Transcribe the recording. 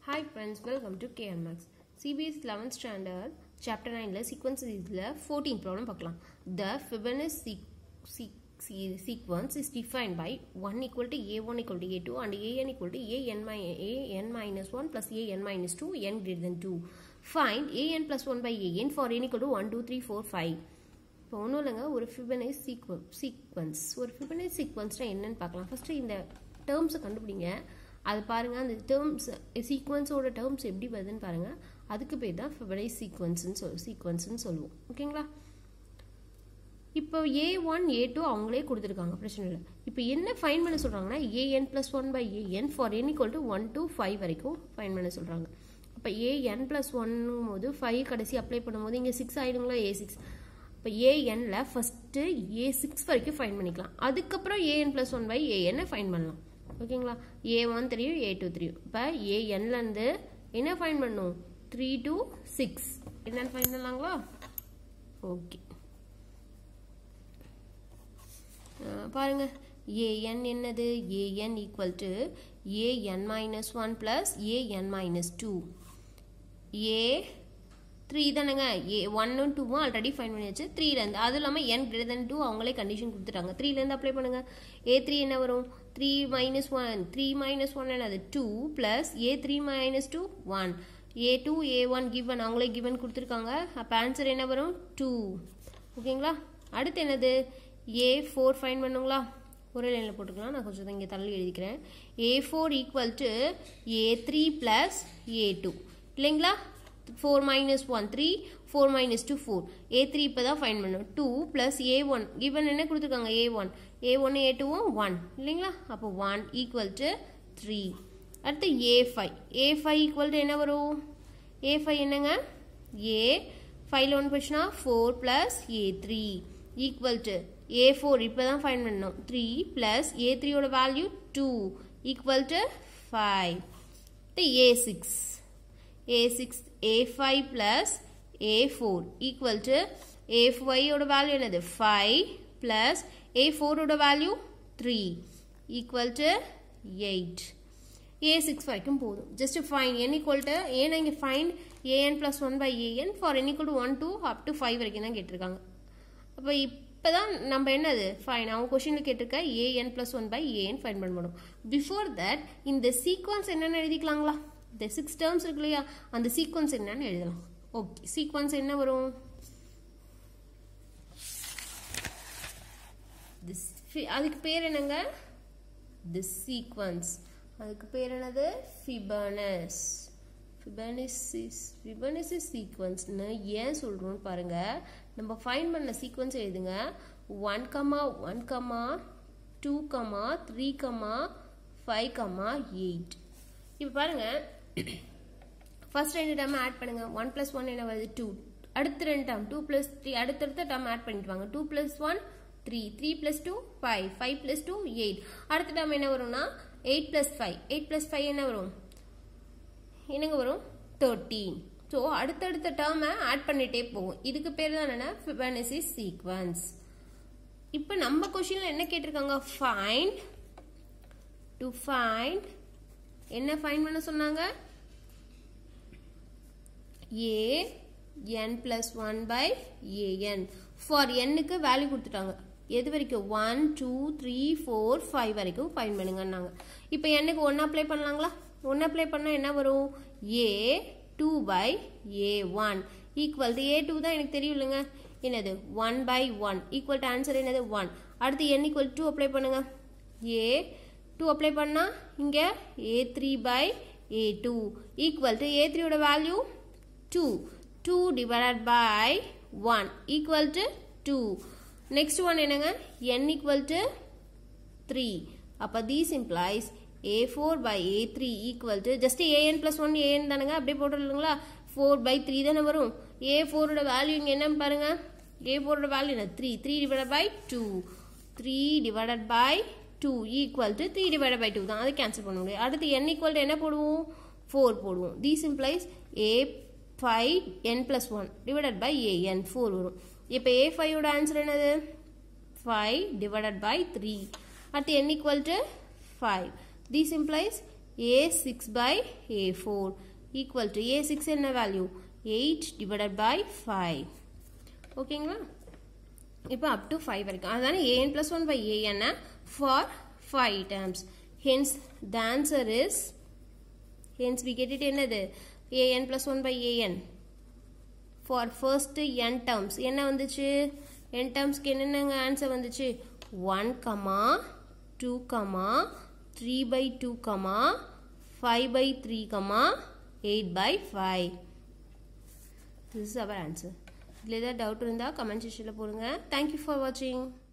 Hi friends, welcome to KN Max. CBS 11th standard chapter 9ல sequence இதில் 14 problem பார்க்கலாம். The Fibonacci se- se- sequence is defined by 1 equal to A1 equal to A2 and AN equal to AN, mi- AN minus 1 plus AN minus 2 n greater than 2. Find AN plus 1 by AN for n equal to 1, 2, 3, 4, 5. இப்போ ஒன்றும் இல்லைங்க ஒரு ஃபிபனைஸ் சீக்வன் sequence ஒரு ஃபிபனைஸ் சீக்வன்ஸ்னால் என்னன்னு பார்க்கலாம் first இந்த டேர்ம்ஸை கண்டுபிடிங்க அது பாருங்கள் அந்த டேர்ம்ஸ் சீக்வன்ஸோட டேர்ம்ஸ் எப்படி வருதுன்னு பாருங்கள் அதுக்கு பேர் தான் ஃபிபனைஸ் சீக்வன்ஸ்னு சொல் சீக்வன்ஸ்னு சொல்லுவோம் ஓகேங்களா இப்போ ஏ ஒன் ஏ டூ அவங்களே கொடுத்துருக்காங்க பிரச்சனை இல்லை இப்போ என்ன ஃபைன் பண்ண சொல்கிறாங்கன்னா a n plus one by a n for n equal to one to five வரைக்கும் ஃபைன் பண்ண சொல்கிறாங்க அப்போ ஏஎன் ப்ளஸ் ஒன்னும் போது ஃபைவ் கடைசி அப்ளை பண்ணும்போது இங்கே சிக்ஸ் ஆயிடுங்களா ஏ சிக்ஸ் இப்போ ஏஎன்ல ஃபஸ்ட்டு ஏ சிக்ஸ் வரைக்கும் ஃபைன் பண்ணிக்கலாம் அதுக்கப்புறம் ஏஎன் ப்ளஸ் ஒன் பை ஏஎன்னை ஃபைன் பண்ணலாம் ஓகேங்களா ஏ ஒன் தெரியும் ஏ டூ தெரியும் இப்போ ஏஎன்லேருந்து என்ன ஃபைன் பண்ணும் த்ரீ டு சிக்ஸ் என்னென்னு ஃபைன் பண்ணலாங்களா ஓகே பாருங்க ஏஎன் என்னது a n equal to a n minus one plus a n minus two a three தானேங்க ஏ ஒன்னும் டூவும் ஆல்ரெடி ஃபைன் பண்ணியாச்சு த்ரீலேருந்து அதுவும் இல்லாமல் என் கிரேட்டர் தென் டூ அவங்களே கண்டிஷன் கொடுத்துட்டாங்க த்ரீலேருந்து அப்ளை பண்ணுங்கள் ஏ த்ரீ என்ன வரும் three minus one three minus one என்னது two plus a three minus two one a two a one given அவங்களே கிவன் கொடுத்துருக்காங்க அப்போ ஆன்சர் என்ன வரும் டூ ஓகேங்களா அடுத்து என்னது ஏ ஃபோர் ஃபைன் பண்ணுங்களா ஒரே லைனில் போட்டுக்கலாம் நான் கொஞ்சம் இங்கே தள்ளி எழுதிக்கிறேன் a four equal to a three plus a two இல்லைங்களா four minus one three four minus two four a three இப்போ தான் ஃபைன் பண்ணணும் two plus a one given என்ன கொடுத்துருக்காங்க ஏ ஒன் ஏ ஒன்று ஏ டூவும் ஒன் இல்லைங்களா அப்போ ஒன் ஈக்குவல் டு த்ரீ அடுத்து a five a five equal to என்ன வரும் ஏ ஃபைவ் என்னங்க ஏ ஃபைவ்ல ஒன் போச்சுன்னா four plus a three equal to a four இப்போ தான் ஃபைன் பண்ணணும் த்ரீ ப்ளஸ் ஏ த்ரீயோட value two equal to five a six a6 a5 plus a4 equal to a5 ஓட வேல்யூ என்னது 5 plus a4 ஓட value 3 equal to 8 a6 வரைக்கும் போதும் just find n equal to ஏன்னா இங்க find an plus 1 by an for n equal to 1 to up to 5 வரைக்கும் தான் கேட்டிருக்காங்க அப்போ இப்போதான் நம்ம என்னது ஃபைன் அவங்க கொஷினில் கேட்டிருக்க a n plus one by a n find பண்ணணும் பிஃபோர் தட் இந்த சீக்வன்ஸ் என்னென்னு எழுதிக்கலாங்களா இந்த சிக்ஸ் டேர்ம்ஸ் இருக்கு இல்லையா அந்த சீக்வன்ஸ் என்னன்னு எழுதலாம் ஓகே சீக்வன்ஸ் என்ன வரும் அதுக்கு பேர் என்னங்க திஸ் சீக்வன்ஸ் அதுக்கு பேர் என்னது ஃபிபனஸ் ஃபிபனிசிஸ் ஃபிபனிசிஸ் சீக்வன்ஸ்னு ஏன் சொல்கிறோம்னு பாருங்க நம்ம ஃபைன் பண்ண சீக்வன்ஸ் எழுதுங்க one comma one comma two comma three comma five comma eight இப்போ பாருங்க ஃபர்ஸ்ட் ரெண்டு டேர்ம் ஆட் பண்ணுங்க ஒன் பிளஸ் ஒன் என்ன வருது டூ அடுத்த ரெண்டு டேர்ம் டூ பிளஸ் த்ரீ அடுத்தடுத்த டேர்ம் ஆட் பண்ணிட்டு வாங்க two plus one three three plus two five five plus two eight அடுத்த டேர்ம் என்ன வரும்னா eight plus five eight plus five என்ன வரும் என்னங்க வரும் தேர்ட்டீன் ஸோ அடுத்தடுத்த டேர்மை ஆட் பண்ணிட்டே போகும் இதுக்கு பேர் தான் என்னன்னா ஃபிபனசிஸ் சீக்வன்ஸ் இப்போ நம்ம கொஷினில் என்ன கேட்டிருக்காங்க ஃபைண்ட் டு ஃபைண்ட் என்ன ஃபைன் பண்ண சொன்னாங்க a n plus one by a n for என்னுக்கு வேல்யூ கொடுத்துட்டாங்க எது வரைக்கும் one two three four five வரைக்கும் ஃபைன் பண்ணுங்கன்னாங்க இப்போ என்னக்கு ஒன்று அப்ளை பண்ணலாங்களா ஒன்று அப்ளை பண்ணால் என்ன வரும் a two by a one equal to a two தான் எனக்கு தெரியும் இல்லைங்க என்னது one by one equal to answer என்னது ஒன் அடுத்து என் ஈக்குவல் டூ அப்ளை பண்ணுங்க ஏ டூ அப்ளை பண்ணால் இங்கே a three by a two equal to a த்ரீயோட value two two divided by one equal to two next one என்னங்க n equal to three அப்போ these implies a four by a three equal to just a n plus one a n தானுங்க அப்படியே போட்டுருங்களா four by three தானே வரும் ஏ ஃபோரோட value இங்கே என்ன பாருங்க ஏ ஃபோரோட வேல்யூ என்ன three three divided by two three divided by two equal to three divide by two தான் அதை கேன்சல் பண்ண முடியும் அடுத்து என் ஈக்குவல் டு என்ன போடுவோம் ஃபோர் போடுவோம் these implies a five n plus one divided by a n four வரும் இப்போ ஏ ஃபைவோட ஆன்சர் என்னது ஃபைவ் டிவைடட் பை த்ரீ அடுத்து n equal to five these implies a six by a four equal to a six என்ன value eight divided by five ஓகேங்களா இப்போ up to five வரைக்கும் அதான a n plus one by a n for five terms hence the answer is hence we get it என்னது a n plus one by a n for first n terms என்ன வந்துச்சு n டேர்ம்ஸ்க்கு என்னென்னங்க answer வந்துச்சு one comma two comma three by two comma five by three comma eight by five this is our answer இதில் ஏதாவது doubt இருந்தால் comment செக்ஷனில் போடுங்க தேங்க்யூ ஃபார் வாட்சிங்